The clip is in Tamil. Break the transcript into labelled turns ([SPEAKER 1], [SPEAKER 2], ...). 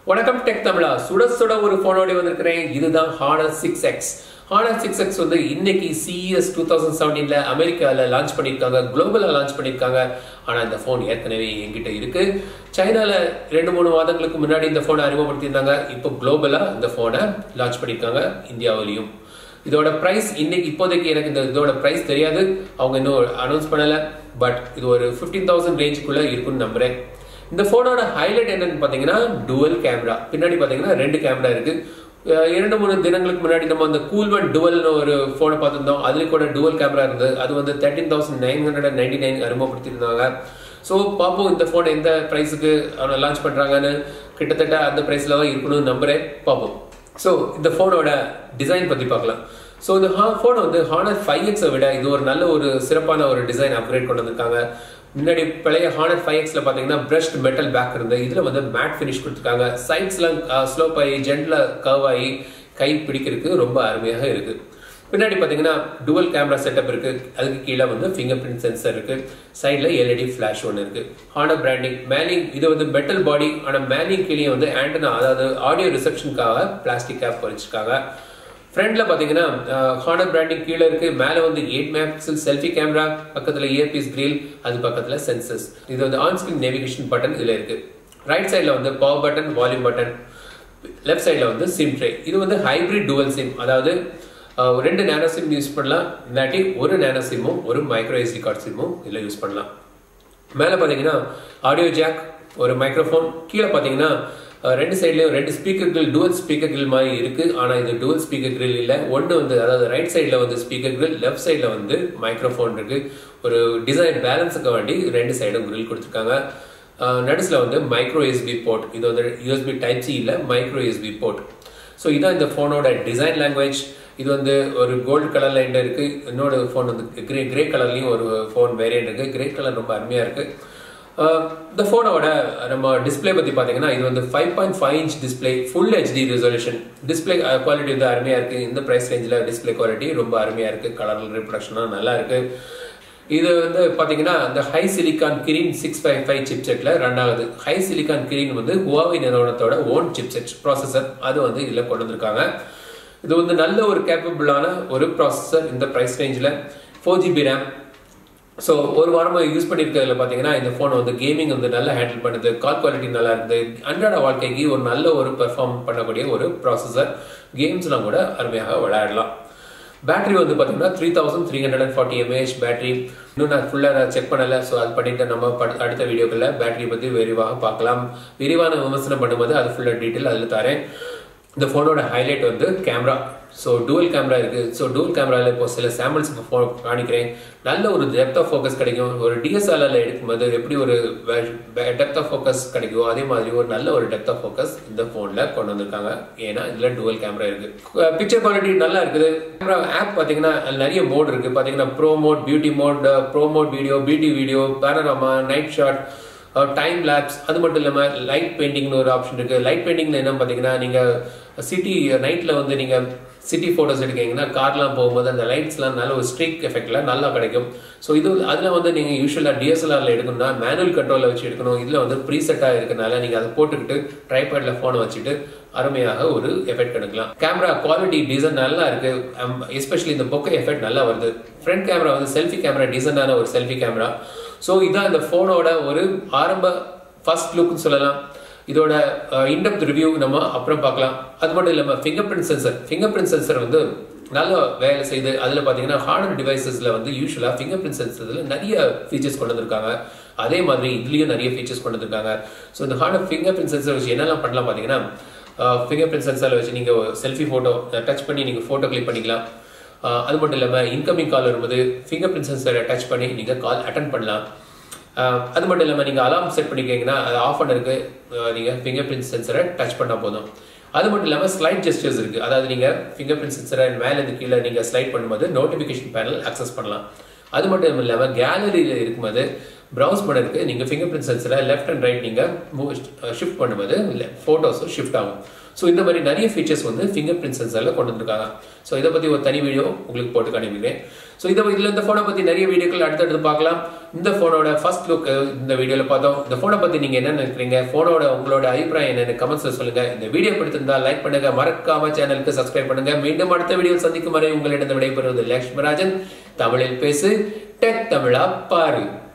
[SPEAKER 1] வணக்கம் டெக் தமிழா சுட சுட ஒரு போனோட வந்திருக்கிறேன் இதுதான் Honor six X Honor six X வந்து இன்னைக்கு சிஎஸ் டூ தௌசண்ட் செவன்டீன்ல அமெரிக்காவில் லான்ச் பண்ணியிருக்காங்க குளோபலாக லான்ச் பண்ணியிருக்காங்க ஆனால் இந்த ஃபோன் ஏற்கனவே என்கிட்ட இருக்கு சைனால ரெண்டு மூணு மாதங்களுக்கு முன்னாடி இந்த ஃபோனை அறிமுகப்படுத்தியிருந்தாங்க இப்போ குளோபலாக இந்த ஃபோனை லான்ச் பண்ணியிருக்காங்க இந்தியாவிலையும் இதோட பிரைஸ் இன்னைக்கு இப்போதைக்கு எனக்கு இந்த இதோட பிரைஸ் தெரியாது அவங்க இன்னும் அனௌன்ஸ் பண்ணல பட் இது ஒரு ஃபிஃப்டீன் தௌசண்ட் ரேஞ்சுக்குள்ள இருக்குன்னு நம்புறேன் இந்த போனோட ஹைலைட் என்னன்னு பாத்தீங்கன்னா டுவல் கேமரா பின்னாடி பாத்தீங்கன்னா ரெண்டு கேமரா இருக்கு அஹ் இரண்டு மூணு தினங்களுக்கு முன்னாடி நம்ம அந்த கூல்வன் டுவல்னு ஒரு போனை பார்த்திருந்தோம் அதுல கூட டுவல் கேமரா இருந்தது அது வந்து thirteen thousand nine hundred and ninety nine அறிமுகப்படுத்தியிருந்தாங்க ஸோ பார்ப்போம் இந்த ஃபோன் எந்த ப்ரைஸுக்கு லான்ச் பண்றாங்கன்னு கிட்டத்தட்ட அந்த ப்ரைஸ்ல தான் இருக்கணும்னு நம்புறேன் பார்ப்போம் ஸோ இந்த ஃபோனோட டிசைன் பற்றி பார்க்கலாம் ஸோ இந்த ஃபோனை வந்து ஹானர் ஃபைவ் எக்ஸை விட இது ஒரு நல்ல ஒரு சிறப்பான ஒரு டிசைன் அப்கிரேட் கொண்டு வந்திருக்காங்க முன்னாடி பழைய ஹானர் ஃபைவ் எக்ஸில் பார்த்தீங்கன்னா பிரஷ்ட் மெட்டல் பேக் இருந்து இதில் வந்து மேட் ஃபினிஷ் கொடுத்துருக்காங்க சைட்ஸ்லாம் ஸ்லோப் ஆகி ஜென்டில் கர்வ் ஆகி கை பிடிக்கிறதுக்கு ரொம்ப அருமையாக இருக்கு பின்னாடி பார்த்தீங்கன்னா டுவல் கேமரா செட்டப் இருக்கு அதுக்கு கீழே வந்து ஃபிங்கர் பிரிண்ட் சென்சர் இருக்கு சைடில் எல்இடி ஃபிளாஷ் ஒன்று இருக்கு ஹானர் பிராண்டிங் மேலிங் இது வந்து மெட்டல் பாடி ஆனால் மேலிங் கீழே வந்து ஆண்டனா அதாவது ஆடியோ ரிசப்ஷனுக்காக பிளாஸ்டிக் கேப் வச்சிருக்காங்க ஃப்ரண்ட்ல பாத்தீங்கன்னா ஹானர் பிராண்டிங் கீழே இருக்கு மேல வந்து eight megapixel selfie camera பக்கத்துல இயர்பீஸ் கிரில் அது பக்கத்துல சென்சஸ் இது வந்து ஆன் ஸ்கிரீன் நேவிகேஷன் பட்டன் இதுல இருக்கு ரைட் சைட்ல வந்து power button volume button left சைட்ல வந்து சிம் ட்ரே இது வந்து ஹைபிரிட் டுவல் சிம் அதாவது அஹ், ரெண்டு நேனோ சிம் யூஸ் பண்ணலாம் இல்லாட்டி ஒரு நேனோ சிம்மும் ஒரு மைக்ரோ எஸ்டி கார்டு சிம்மும் இதில் யூஸ் பண்ணலாம் மேலே பார்த்தீங்கன்னா ஆடியோ ஜாக் ஒரு மைக்ரோஃபோன் கீழே பார்த்தீங்கன்னா அஹ், ரெண்டு சைட்லயும் ரெண்டு speaker grill dual speaker grill மாதிரி இருக்கு ஆனால் இது டுவல் ஸ்பீக்கர் கிரில் இல்லை ஒன்று வந்து அதாவது ரைட் சைடில் வந்து ஸ்பீக்கர் கிரில் லெஃப்ட் சைடில் வந்து மைக்ரோஃபோன் இருக்கு ஒரு டிசைன் பேலன்ஸுக்கு வேண்டி ரெண்டு சைடும் கிரில் கொடுத்துருக்காங்க நடுஸில் வந்து மைக்ரோ எஸ்பி போர்ட் இது வந்து யூஎஸ்பி டைப் சி இல்லை மைக்ரோ எஸ்பி போர்ட் ஸோ இதான் இந்த ஃபோனோட டிசைன் லாங்குவேஜ் இது வந்து ஒரு கோல்டு கலர்ல என்ன இருக்கு இன்னொரு ஃபோன் வந்து கிரே கிரே கலர்லயும் ஒரு ஃபோன் வேரியன்ட் இருக்கு கிரே கலர் ரொம்ப அருமையா இருக்கு அஹ் இந்த ஃபோனோட நம்ம டிஸ்ப்ளே பத்தி பாத்தீங்கன்னா இது வந்து five point five inch display full HD resolution display quality வந்து அருமையா இருக்கு இந்த பிரைஸ் ரேஞ்சில் டிஸ்பிளே குவாலிட்டி ரொம்ப அருமையா இருக்கு கலர் ரிப்ரொடக்ஷனும் நல்லா இருக்கு இது வந்து பாத்தீங்கன்னா அந்த HiSilicon Kirin six five five chip செட்ல ரன் ஆகுது ஹை சிலிகான் கிரீன் வந்து ஹுவாவி நிறுவனத்தோட ஓன் சிப் செட் ப்ராசஸர் அது வந்து இதுல கொண்டு வந்திருக்காங்க இது வந்து நல்ல ஒரு கேப்பபிளான ஒரு ப்ராசஸர் இந்த ப்ரைஸ் ரேஞ்சில் ஃபோர் ஜிபி ரேம் ஸோ ஒரு வாரமாக யூஸ் பண்ணியிருக்கிறதுல பார்த்தீங்கன்னா இந்த ஃபோன் வந்து கேமிங் வந்து நல்லா ஹேண்டில் பண்ணுது கால் குவாலிட்டி நல்லா இருக்குது அன்றாட வாழ்க்கைக்கு ஒரு நல்ல ஒரு பெர்ஃபார்ம் பண்ணக்கூடிய ஒரு ப்ராசஸர் கேம்ஸ்லாம் கூட அருமையாக விளையாடலாம் பேட்டரி வந்து பார்த்தீங்கன்னா three thousand three hundred and forty mAh battery இன்னும் நான் ஃபுல்லாக நான் செக் பண்ணல ஸோ அது பண்ணிட்டு நம்ம பட்- அடுத்த வீடியோக்களில் பேட்டரி பற்றி விரிவாக பார்க்கலாம் விரிவான விமர்சனம் பண்ணும்போது அது ஃபுல்லாக டீட்டெயில் அதில் தரேன் இந்த ஃபோனோட ஹைலைட் வந்து கேமரா ஸோ டூவல் கேமரா இருக்கு ஸோ டூவல் கேமராவில் இப்போ சில சாம்பிள்ஸ் இப்போ ஃபோன் காணிக்கிறேன் நல்ல ஒரு டெப்த் ஆஃப் ஃபோக்கஸ் கிடைக்கும் ஒரு டிஎஸ்எல்ஆர்ல எடுக்கும்போது எப்படி ஒரு டெப்த் ஆஃப் ஃபோக்கஸ் கிடைக்கும் அதே மாதிரி ஒரு நல்ல ஒரு டெப்த் ஆஃப் ஃபோக்கஸ் இந்த ஃபோனில் கொண்டு வந்திருக்காங்க ஏன்னா இதில் டுவல் கேமரா இருக்கு பிக்சர் குவாலிட்டி நல்லா இருக்குது கேமரா ஆப் பார்த்தீங்கன்னா அதுல நிறைய மோட் இருக்கு பார்த்தீங்கன்னா pro mode beauty mode pro mode video beauty video panorama night shot time lapse அது மட்டும் இல்லாமல் லைட் பெயிண்டிங்னு ஒரு ஆப்ஷன் இருக்கு லைட் பெயிண்டிங்ல என்ன பார்த்தீங்கன்னா நீங்க சிட்டி நைட்ல வந்து நீங்க சிட்டி போட்டோஸ் எடுக்கீங்கன்னா கார்லாம் போகும்போது அந்த லைட்ஸ்லாம் நல்ல ஒரு ஸ்ட்ரீக் எஃபெக்ட்ல நல்லா கிடைக்கும் ஸோ இது அதில் வந்து நீங்க யூஸ்வலாக டிஎஸ்எல்ஆர்ல எடுக்கணும்னா மேனுவல் கண்ட்ரோலில் வச்சு எடுக்கணும் இதில் வந்து ப்ரீசெட்டாக இருக்கனால நீங்க அதை போட்டுக்கிட்டு ட்ரைபேட்ல ஃபோனை வச்சுட்டு அருமையாக ஒரு எஃபெக்ட் எடுக்கலாம் கேமரா குவாலிட்டி டிசைன் நல்லா இருக்கு எஸ்பெஷலி இந்த பொக்கை எஃபெக்ட் நல்லா வருது ஃப்ரண்ட் கேமரா வந்து செல்ஃபி கேமரா டிசைனான ஒரு செல்ஃபி கேமரா ஸோ இதான் இந்த ஃபோனோட ஒரு ஆரம்ப ஃபர்ஸ்ட் லுக்னு சொல்லலாம் இதோட இன்டெப்த் ரிவ்யூ நம்ம அப்புறம் பார்க்கலாம் அது மட்டும் இல்லாமல் fingerprint sensor fingerprint sensor வந்து நல்ல வேலை செய்து அதில் பார்த்தீங்கன்னா ஹார்டர் டிவைசஸில் வந்து யூஸ்வலாக ஃபிங்கர் பிரிண்ட் சென்சரில் நிறைய ஃபீச்சர்ஸ் கொண்டு வந்திருக்காங்க அதே மாதிரி இதுலேயும் நிறைய ஃபீச்சர்ஸ் கொண்டு வந்திருக்காங்க ஸோ இந்த ஹார்டர் ஃபிங்கர் பிரிண்ட் சென்சர் வச்சு என்னெல்லாம் பண்ணலாம் பார்த்தீங்கன்னா ஃபிங்கர் பிரிண்ட் சென்சரில் வச்சு நீங்கள் செல்ஃபி ஃபோட்டோ டச் பண்ணி நீங்கள் ஃபோட்டோ கிளிக் பண்ணிக்கலாம் அஹ் அது மட்டும் இல்லாமல் இன்கமிங் கால் வரும்போது ஃபிங்கர் பிரிண்ட் சென்சரை டச் பண்ணி நீங்கள் கால் அட்டன் பண்ணலாம் அஹ் அது மட்டும் இல்லாமல் நீங்கள் அலார்ம் செட் பண்ணிக்கிறீங்கன்னா அது ஆஃப் பண்ணிருக்கு நீங்கள் ஃபிங்கர் பிரிண்ட் சென்சரை டச் பண்ணால் போதும் அது மட்டும் இல்லாமல் ஸ்லைட் ஜெஸ்டர்ஸ் இருக்குது அதாவது நீங்கள் ஃபிங்கர் பிரிண்ட் சென்சரை மேலேருந்து கீழே நீங்கள் ஸ்லைட் பண்ணும்போது நோட்டிஃபிகேஷன் பேனல் அக்சஸ் பண்ணலாம் அது மட்டும் இல்லாமல் கேலரியில் இருக்கும்போது ப்ரௌஸ் பண்ணுறதுக்கு நீங்கள் ஃபிங்கர் பிரிண்ட் சென்சரை லெஃப்ட் அண்ட் ரைட் நீங்கள் மூவ் ஷிஃப்ட் பண்ணும்போது ஃபோட்டோஸும் ஷிஃப்ட் ஆகும் ஸோ இந்த மாதிரி நிறைய ஃபீச்சர்ஸ் வந்து ஃபிங்கர் பிரிண்ட் சென்சரில் கொண்டு வந்திருக்காங்க ஸோ இதை பற்றி ஒரு தனி வீடியோ உங்களுக்கு போட்டு காணிக்கிறேன் ஸோ இதை இதில் இந்த ஃபோனை பற்றி நிறைய வீடியோக்கள் அடுத்தடுத்து பார்க்கலாம் இந்த போனோட ஃபர்ஸ்ட் லுக் இந்த வீடியோல பார்த்தோம் இந்த போனை பத்தி நீங்க என்ன நினைக்கிறீங்க போனோட உங்களோட அபிப்பிராயம் என்னன்னு கமெண்ட்ஸ்ல சொல்லுங்க இந்த வீடியோ பிடித்திருந்தா லைக் பண்ணுங்க மறக்காம சேனலுக்கு சப்ஸ்கிரைப் பண்ணுங்க மீண்டும் அடுத்த வீடியோ சந்திக்கும் வரை உங்களிடம் விடைபெறுவது லட்சுமராஜன் தமிழில் பேசு டெக் தமிழா பாரு